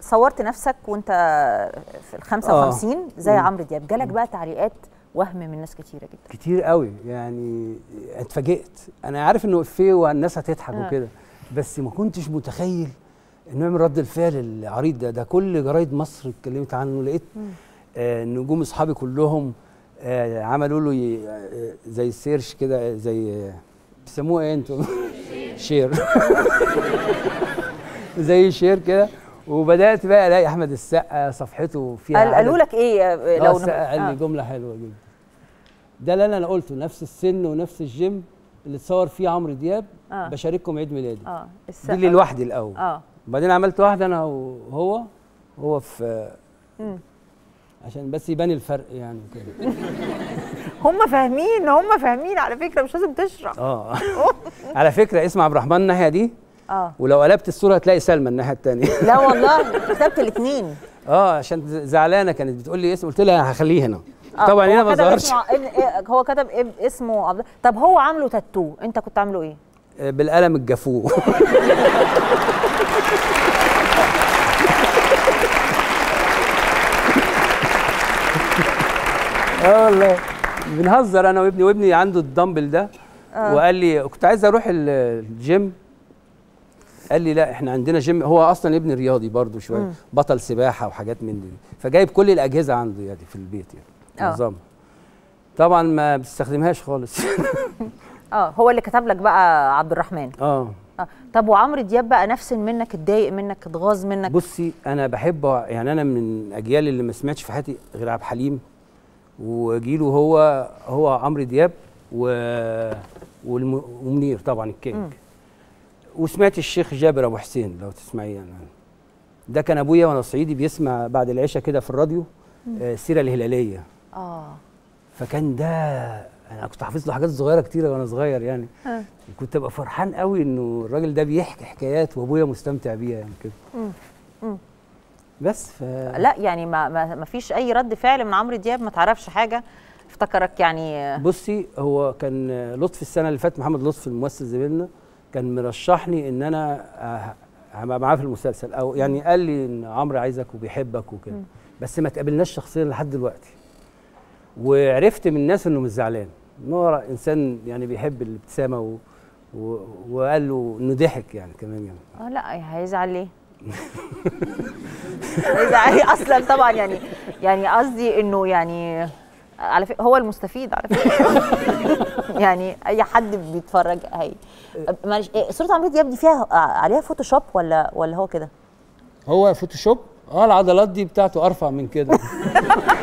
صورت نفسك وانت في ال 55 زي عمرو دياب جالك بقى تعليقات وهم من ناس كتيره جدا كتير قوي يعني اتفاجئت انا عارف انه افيه والناس هتضحك آه. وكده بس ما كنتش متخيل انه يعمل رد الفعل العريض ده ده كل جرايد مصر اتكلمت عنه لقيت آه نجوم اصحابي كلهم آه عملوا له ي- آه زي سيرش كده زي آه، بيسموه ايه انتوا شير زي شير كده وبدات بقى الاقي احمد السقا صفحته فيها قال قالوا عدد- لك ايه لو لو السقا قال لي آه. جمله حلوه جدا ده اللي انا قلته نفس السن ونفس الجيم اللي اتصور فيه عمرو دياب آه. بشارككم عيد ميلادي اه دي السقا. اللي لوحدي الاول اه وبعدين عملت واحده انا وهو هو في مم. عشان بس يبان الفرق يعني كده هم فاهمين هم فاهمين على فكره مش لازم تشرح اه على فكره اسم عبد الرحمن الناحيه دي اه ولو قلبت الصوره هتلاقي سلمى الناحيه الثانيه لا والله كتبت الاثنين اه عشان زعلانه كانت بتقول لي اسم قلت لها هخليه هنا طبعا هنا ما ظهرش هو كتب إيه- اسمه عبد طب هو عامله تاتو انت كنت عامله ايه آه، بالقلم الجافوه اه والله بنهزر انا وابني وابني عنده الدمبل ده آه. وقال لي كنت عايز اروح ال- الجيم قال لي لا احنا عندنا جيم هو اصلا ابني رياضي برضو شويه مم. بطل سباحه وحاجات من دي فجايب كل الاجهزه عنده يعني في البيت يعني آه. نظام طبعا ما بستخدمهاش خالص اه هو اللي كتب لك بقى عبد الرحمن اه اه طب وعمرو دياب بقى نفس منك اتضايق منك اتغاظ منك بصي انا بحب يعني انا من اجيال اللي ما سمعتش في حياتي غير عبد الحليم وجيله هو هو عمرو دياب و والم- ومنير طبعا الكينج وسمعت الشيخ جابر ابو حسين لو تسمعيه يعني ده كان ابويا وانا صعيدي بيسمع بعد العشاء كده في الراديو آه، السيره الهلاليه اه فكان ده انا كنت حافظ له حاجات صغيره كتيره وانا صغير يعني آه. كنت ابقى فرحان قوي انه الراجل ده بيحكي حكايات وابويا مستمتع بيها يعني كده مم. مم. بس ف لا يعني ما, ما, ما فيش اي رد فعل من عمرو دياب ما تعرفش حاجه افتكرك يعني بصي هو كان لطفي السنه اللي فاتت محمد لطفي الممثل زميلنا كان مرشحني ان انا آه، هبقى معاه في المسلسل او يعني قال لي ان عمرو عايزك وبيحبك وكده مم. بس ما تقابلناش شخصيا لحد دلوقتي وعرفت من الناس انه مش زعلان ان هو انسان يعني بيحب الابتسامه و... و... وقال له انه ضحك يعني كمان يعني اه لا هيزعل ليه هيزعل ليه اصلا طبعا يعني يعني قصدي انه يعني على فكره هو المستفيد على فكره يعني اي حد بيتفرج هي معلش إيه، صوره عمرو دياب دي فيها عليها فوتوشوب ولا ولا هو كده هو فوتوشوب اه العضلات دي بتاعته ارفع من كده